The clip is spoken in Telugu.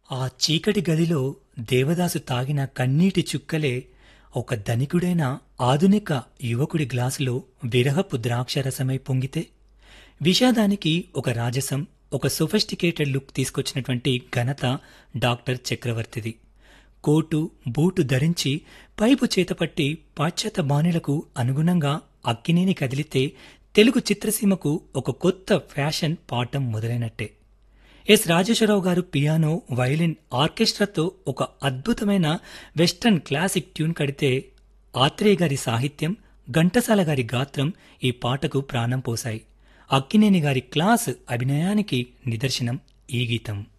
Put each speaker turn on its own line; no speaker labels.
ఆ చీకటి గదిలో దేవదాసు తాగిన కన్నీటి చుక్కలే ఒక ధనికుడైన ఆధునిక యువకుడి గ్లాసులో విరహపు ద్రాక్షరసమై పొంగితే విషాదానికి ఒక రాజసం ఒక సొఫిస్టికేటెడ్ లుక్ తీసుకొచ్చినటువంటి ఘనత డాక్టర్ చక్రవర్తిది కోటు బూటు ధరించి పైపు చేతపట్టి పాశ్చాత్య బాణులకు అనుగుణంగా అక్కినేని కదిలితే తెలుగు చిత్రసీమకు ఒక కొత్త ఫ్యాషన్ పాఠం మొదలైనట్టే ఎస్ రాజేశ్వరరావు గారు పియానో వైలిన్ ఆర్కెస్ట్రాతో ఒక అద్భుతమైన వెస్టర్న్ క్లాసిక్ ట్యూన్ కడితే ఆత్రేయ గారి సాహిత్యం ఘంటసాల గారి గాత్రం ఈ పాటకు ప్రాణం పోశాయి అక్కినేని గారి క్లాస్ అభినయానికి నిదర్శనం ఈ గీతం